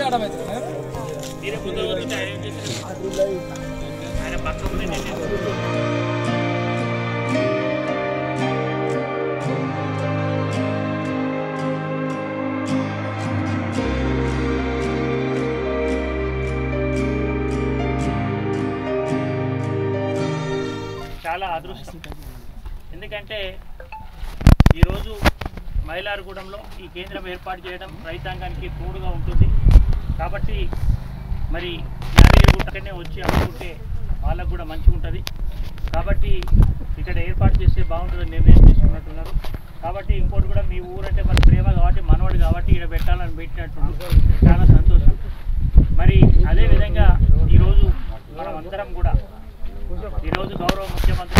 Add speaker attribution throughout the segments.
Speaker 1: అర్థమవుతుంది
Speaker 2: మీరే ముందు పోతుంటే ఆయన ఏం చేశారు? ఆయన పక్కకు ఉండి నేను చేశాను. చాలా అదృష్టం ఎందుకంటే ఈరోజు మైలారగూడెంలో ఈ కేంద్రం ఏర్పాటు చేయడం రైతాంగానికి తోడుగా ఉంటుంది కాబట్టి మరి యాదగిరిగుట్టనే వచ్చి అమ్ముకుంటే వాళ్ళకు కూడా మంచిగా ఉంటుంది కాబట్టి ఇక్కడ ఏర్పాటు చేస్తే బాగుంటుందని నిర్ణయం తీసుకున్నట్టున్నారు కాబట్టి ఇంకోటి కూడా మీ ఊరంటే మన ప్రేమ కాబట్టి మనవాడు కాబట్టి ఇక్కడ పెట్టాలని పెట్టినట్టు చాలా సంతోషం మరి అదేవిధంగా ఈరోజు మనం అందరం కూడా ఈరోజు గౌరవ ముఖ్యమంత్రి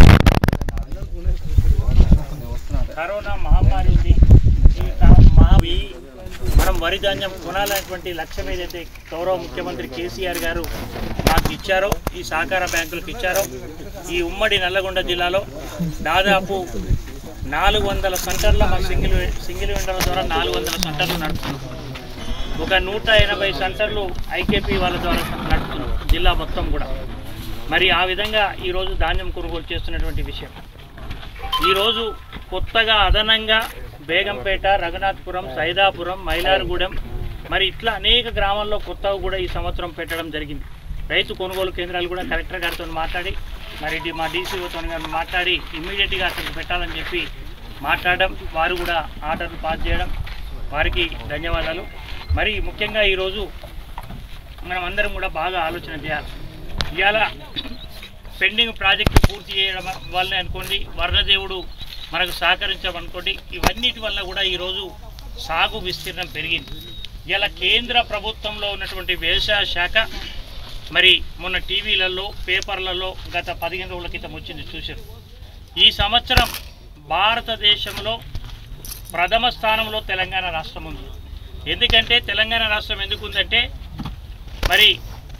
Speaker 2: కరోనా మహమ్మారి ఉంది ఈ కా- మహా- ఈ మనం వరి ధాన్యం కొనాలనేటువంటి లక్ష్యం ఏదైతే గౌరవ ముఖ్యమంత్రి కేసీఆర్ గారు మాకు ఇచ్చారో ఈ సహకార బ్యాంకులకు ఇచ్చారో ఈ ఉమ్మడి నల్లగొండ జిల్లాలో దాదాపు నాలుగు వందల సెంటర్ల మా సింగిల్ సింగిల్ విండోల ద్వారా నాలుగు వందల సెంటర్లు నడుపుతున్నాం ఒక నూట ఎనభై సెంటర్లు ఐకేపీ వాళ్ళ ద్వారా నడుపుతున్నాం జిల్లా మొత్తం కూడా మరి ఆ విధంగా ఈరోజు ధాన్యం కొనుగోలు చేస్తున్నటువంటి విషయం ఈరోజు కొత్తగా అదనంగా బేగంపేట రఘునాథపురం సైదాపురం మైలారగూడెం మరి ఇట్లా అనేక గ్రామాల్లో కొత్తగా కూడా ఈ సంవత్సరం పెట్టడం జరిగింది రైతు కొనుగోలు కేంద్రాలు కూడా కలెక్టర్ గారితో మాట్లాడి మరి డి- మా డీసీఓతో మాట్లాడి ఇమ్మీడియట్గా అక్కడికి పెట్టాలని చెప్పి మాట్లాడడం వారు కూడా ఆర్డర్లు పాస్ చేయడం వారికి ధన్యవాదాలు మరి ముఖ్యంగా ఈరోజు మనం అందరం కూడా బాగా ఆలోచన చేయాలి ఇవాళ పెండింగ్ ప్రాజెక్టు పూర్తి చేయడం వల్లనే అనుకోండి వర్ణదేవుడు మనకు సహకరించడం అనుకోండి ఇవన్నిటి వల్ల కూడా ఈరోజు సాగు విస్తీర్ణం పెరిగింది ఇలా కేంద్ర ప్రభుత్వంలో ఉన్నటువంటి వ్యవసాయ శాఖ మరి మొన్న టీవీలలో పేపర్లలో గత పదిహేను రోజుల క్రితం వచ్చింది చూశారు ఈ సంవత్సరం భారతదేశంలో ప్రథమ స్థానంలో తెలంగాణ రాష్ట్రం ఉంది ఎందుకంటే తెలంగాణ రాష్ట్రం ఎందుకు ఉందంటే మరి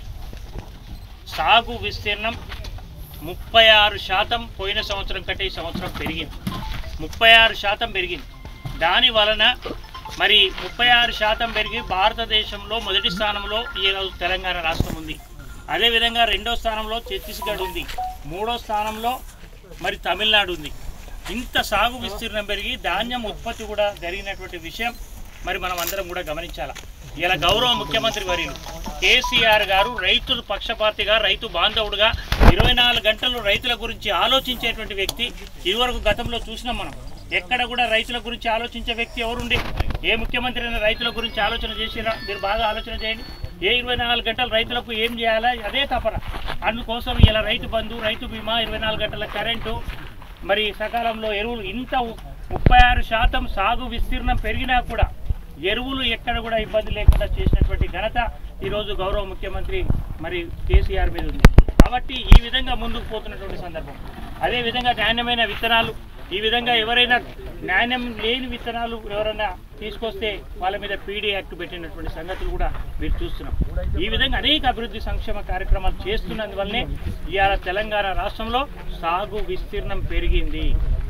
Speaker 2: సాగు విస్తీర్ణం ముప్పై ఆరు శాతం పోయిన సంవత్సరం కంటే ఈ సంవత్సరం పెరిగింది ముప్పై ఆరు శాతం పెరిగింది దాని వలన మరి ముప్పై ఆరు శాతం పెరిగి భారతదేశంలో మొదటి స్థానంలో ఈరోజు తెలంగాణ రాష్ట్రం ఉంది అదేవిధంగా రెండో స్థానంలో ఛత్తీస్గఢ్ ఉంది మూడో స్థానంలో మరి తమిళనాడు ఉంది ఇంత సాగు విస్తీర్ణం పెరిగి ధాన్యం ఉత్పత్తి కూడా జరిగినటువంటి విషయం మరి మనం అందరం కూడా గమనించాలి ఇలా గౌరవ ముఖ్యమంత్రి వర్యులు కేసీఆర్ గారు రైతుల పక్షపాతిగా రైతు బాంధవుడుగా ఇరవై నాలుగు గంటలు రైతుల గురించి ఆలోచించేటువంటి వ్యక్తి ఇదివరకు గతంలో చూసినాం మనం ఎక్కడ కూడా రైతుల గురించి ఆలోచించే వ్యక్తి ఎవరుండి ఏ ముఖ్యమంత్రి అయినా రైతుల గురించి ఆలోచన చేసినా మీరు బాగా ఆలోచన చేయండి ఏ ఇరవై నాలుగు గంటలు రైతులకు ఏం చేయాలా అదే తపన అందుకోసం ఇలా రైతు బంధు రైతు బీమా ఇరవై నాలుగు గంటల కరెంటు మరి సకాలంలో ఎరువులు ఇంత ము- ముప్పై ఆరు శాతం సాగు విస్తీర్ణం పెరిగినా కూడా ఎరువులు ఎక్కడ కూడా ఇబ్బంది లేకుండా చేసినటువంటి ఘనత ఈరోజు గౌరవ ముఖ్యమంత్రి మరి కేసీఆర్ మీద ఉంది కాబట్టి ఈ విధంగా ముందుకు పోతున్నటువంటి సందర్భం అదే విధంగా నాణ్యమైన విత్తనాలు ఈ విధంగా ఎవరైనా నాణ్యం లేని విత్తనాలు ఎవరైనా తీసుకొస్తే వాళ్ళ మీద పీడీ యాక్ట్ పెట్టినటువంటి సంగతులు కూడా మీరు చూస్తున్నాం ఈ విధంగా అనేక అభివృద్ధి సంక్షేమ కార్యక్రమాలు చేస్తున్నందువల్లనే ఇవాళ తెలంగాణ రాష్ట్రంలో సాగు విస్తీర్ణం పెరిగింది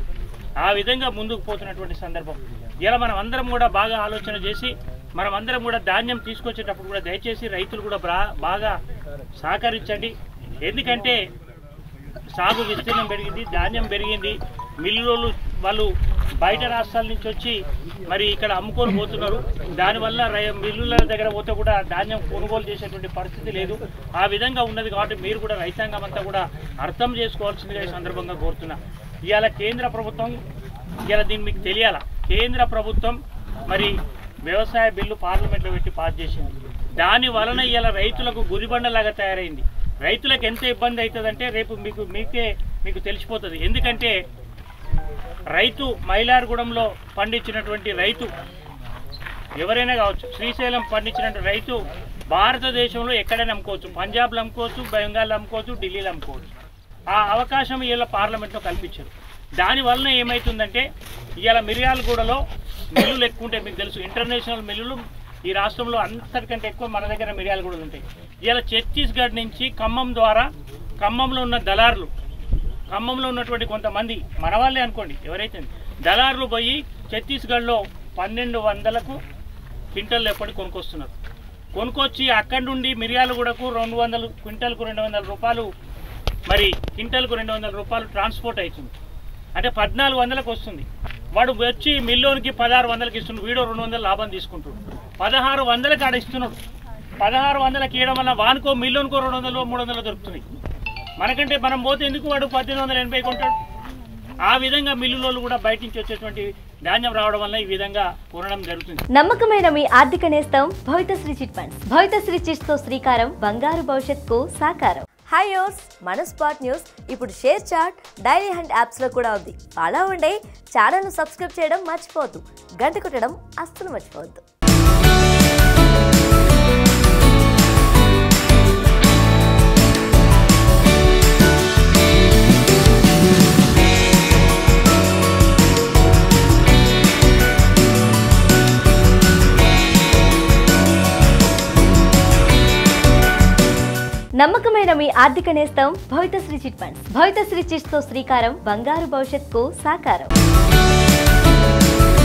Speaker 2: ఆ విధంగా ముందుకు పోతున్నటువంటి సందర్భం ఇలా మనం అందరం కూడా బాగా ఆలోచన చేసి మనం అందరం కూడా ధాన్యం తీసుకొచ్చేటప్పుడు కూడా దయచేసి రైతులు కూడా బా- బాగా సహకరించండి ఎందుకంటే సాగు విస్తీర్ణం పెరిగింది ధాన్యం పెరిగింది మిల్లులు వాళ్ళు బయట రాష్ట్రాల నుంచి వచ్చి మరి ఇక్కడ అమ్ముకొని పోతున్నారు దానివల్ల రై మిల్లుల దగ్గర పోతే కూడా ధాన్యం కొనుగోలు చేసేటువంటి పరిస్థితి లేదు ఆ విధంగా ఉన్నది కాబట్టి మీరు కూడా రైతాంగం అంతా కూడా అర్థం చేసుకోవాల్సిందిగా ఈ సందర్భంగా కోరుతున్నా ఇవాళ కేంద్ర ప్రభుత్వం ఇవాళ దీన్ని మీకు తెలియాలా కేంద్ర ప్రభుత్వం మరి వ్యవసాయ బిల్లు పార్లమెంట్లో పెట్టి పాస్ చేసింది దాని వలన ఇలా రైతులకు గురిబండలాగా తయారైంది రైతులకు ఎంత ఇబ్బంది అవుతుందంటే రేపు మీకు మీకే మీకు తెలిసిపోతుంది ఎందుకంటే రైతు మైలారగూడెంలో పండించినటువంటి రైతు ఎవరైనా కావచ్చు శ్రీశైలం పండించినటువంటి రైతు భారతదేశంలో ఎక్కడైనా అమ్ముకోవచ్చు పంజాబ్లో అమ్ముకోవచ్చు బెంగాల్లో అమ్ముకోవచ్చు ఢిల్లీలో అమ్ముకోవచ్చు ఆ అవకాశం ఇలా పార్లమెంట్లో కల్పించారు దానివల్ల ఏమవుతుందంటే ఇవాళ మిర్యాలగూడలో మిల్లులు ఎక్కువ ఉంటాయి మీకు తెలుసు ఇంటర్నేషనల్ మిల్లులు ఈ రాష్ట్రంలో అంతటికంటే ఎక్కువ మన దగ్గర మిర్యాలగూడలు ఉంటాయి ఇవాళ ఛత్తీస్గఢ్ నుంచి ఖమ్మం ద్వారా ఖమ్మంలో ఉన్న దళారులు ఖమ్మంలో ఉన్నటువంటి కొంతమంది మన వాళ్ళే అనుకోండి ఎవరైతే దళారులు పోయి ఛత్తీస్గఢ్లో పన్నెండు వందలకు క్వింటల్ ఎప్పటి కొనుక్కొస్తున్నారు కొనుక్కొచ్చి అక్కడి నుండి మిర్యాలగూడకు రెండు వందలు క్వింటల్కు రెండు వందల రూపాయలు మరి క్వింటల్కు రెండు వందల రూపాయలు ట్రాన్స్పోర్ట్ అవుతుంది అంటే పద్నాలుగు వందలకు వస్తుంది వాడు వచ్చి మిల్లోనికి పదహారు వందలకి ఇస్తున్నాడు వీడో రెండు వందల లాభం తీసుకుంటాడు పదహారు వందలకి ఆడ ఇస్తున్నాడు పదహారు వందలకి ఇవ్వడం వల్ల వానుకో మిల్లోనికో రెండు వందలు మూడు వందలు దొరుకుతుంది మనకంటే మనం పోతే ఎందుకు వాడు పద్దెనిమిది వందల ఎనభై కొంటాడు ఆ విధంగా మిల్లులోళ్ళు కూడా బయట నుంచి వచ్చేటువంటి ధాన్యం రావడం వల్ల ఈ విధంగా కొనడం జరుగుతుంది
Speaker 1: నమ్మకమైన మీ ఆర్థిక నేస్తం Bhavithasri chit funds Bhavithasri chits తో శ్రీకారం బంగారు భవిష్యత్తుకు సాకారం హాయ్ యోర్స్ మన స్పాట్ న్యూస్ ఇప్పుడు ShareChat Dailyhunt apps లో కూడా ఉంది ఫాలో అవ్వండి ఛానల్ ను సబ్స్క్రైబ్ చేయడం మర్చిపోవద్దు గంట కొట్టడం అస్సలు మర్చిపోవద్దు నమ్మకమైన మీ ఆర్థిక నేస్తం Bhavithasri chit funds Bhavithasri chits తో శ్రీకారం బంగారు భవిష్యత్తుకు సాకారం